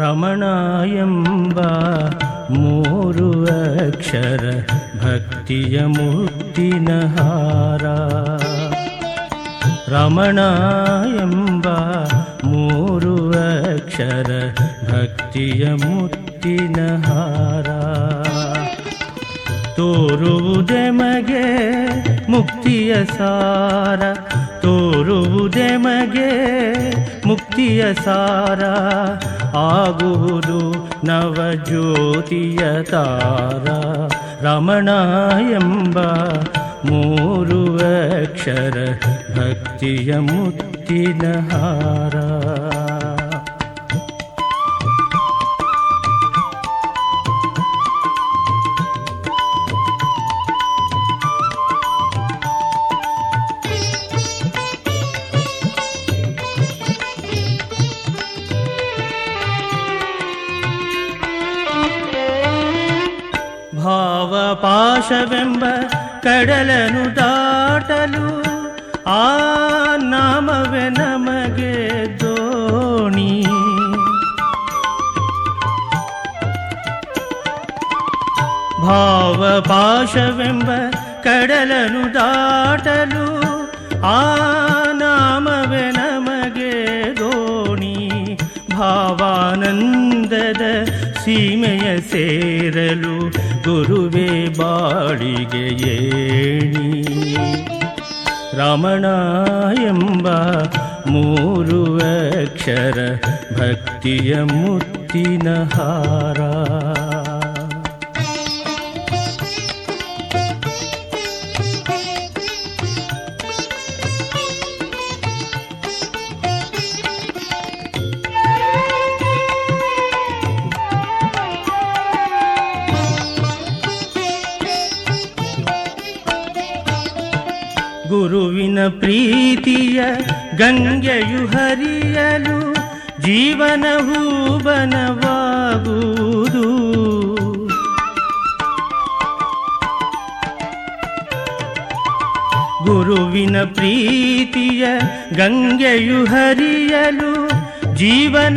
ರಮಣ ಎಂಬ ಮೂರು ಅಕ್ಷರ ಭಕ್ತಿಯ ಮುತ್ತಿನ ಹಾರ ರಮಣ ಎಂಬ ಮೂರು ಅಕ್ಷರ ಭಕ್ತಿಯ ಮುತ್ತಿನ ಹಾರ ತೋರುವುದೆ ಮಗೆ ಮುಕ್ತಿಯ ಸಾರ ತೋರುವುದೆ ಮಗೆ ಮುಕ್ತಿಯ ಸಾರ ಆಗುವುದು ನವಜ್ಯೋತಿಯ ತಾರ ರಮಣ ಎಂಬ ಮೂರು ಅಕ್ಷರ ಭಕ್ತಿಯ ಮುತ್ತಿನ ಹಾರ ಭಾವಪಾಶವೆಂಬ ಕಡಲನು ದಾಟಲು ಆ ನಾಮವೇ ನಮಗೆ ದೋಣಿ ಭಾವಪಾಶವೆಂಬ ಕಡಲನು ದಾಟಲು ಆ ನಾಮವೇ ನಮಗೆ ದೋಣಿ ಭಾವಾನಂದದ ಸೀಮೆಯ ಸೇರಲು ಗುರುವೇ ಬಾಳಿಗೆ ಏಣಿ ರಮಣ ಎಂಬ ಮೂರು ಅಕ್ಷರ ಭಕ್ತಿಯ ಮುತ್ತಿನ ಹಾರ ಗುರುವಿನ ಪ್ರೀತಿಯ ಗಂಗೆಯು ಹರಿಯಲು ಜೀವನ ಹೂಬನವಾಗುವುದು ಗುರುವಿನ ಪ್ರೀತಿಯ ಗಂಗೆಯು ಹರಿಯಲು ಜೀವನ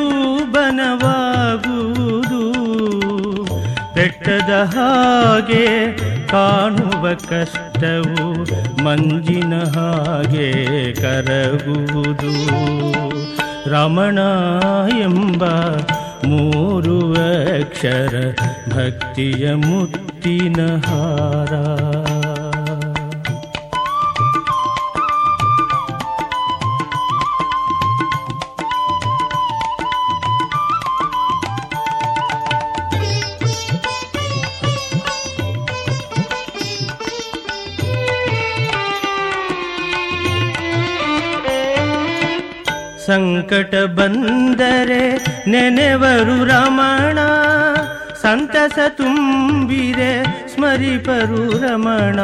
ಹೂಬನವಾಗುವುದು ಬೆಟ್ಟದ ಹಾಗೆ ಕಾಣುವ ಕಷ್ಟವು ಮಂಜಿನ ಹಾಗೆ ಕರಗುವುದು ರಮಣ ಎಂಬ ಮೂರು ಅಕ್ಷರ ಭಕ್ತಿಯ ಮುತ್ತಿನ ಹಾರ ಸಂಕಟ ಬಂದರೆ ನೆನೆವರು ರಮಣ ಸಂತಸ ತುಂಬಿರೆ ಸ್ಮರಿಪರು ರಮಣ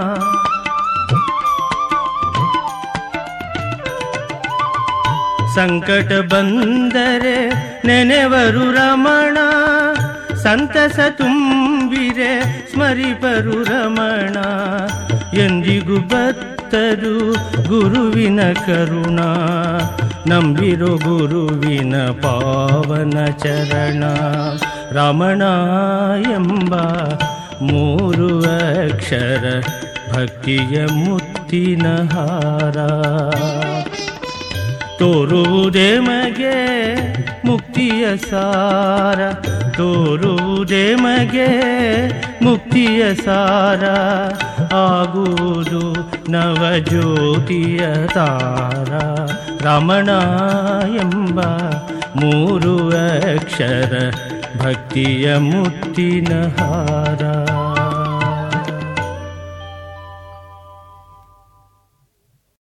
ಸಂಕಟ ಬಂದರೆ ನೆನೆವರು ರಮಣ ಸಂತಸ ತುಂಬಿರೆ ಸ್ಮರಿಪರು ರಮಣ ಎಂದಿಗೂ ಬತ್ತರು ಗುರುವಿನ ಕರುಣ ನಂಬಿರೋ ಗುರುವಿನ ಪಾವನ ಚರಣ ರಮಣ ಎಂಬ ಮೂರು ಅಕ್ಷರ ಭಕ್ತಿಯ ಮುತ್ತಿನ ಹಾರ ತೋರುವುದೇ ಮಗೆ ಮುಕ್ತಿಯ ಸಾರ ತೋರುವುದೇ ಮಗೆ ಮುಕ್ತಿಯ ಸಾರ ಆಗುವುದು ನವಜ್ಯೋತಿಯ ತಾರ ರಮಣ ಎಂಬ ಮೂರು ಅಕ್ಷರ ಭಕ್ತಿಯ ಮುತ್ತಿನ ಹಾರ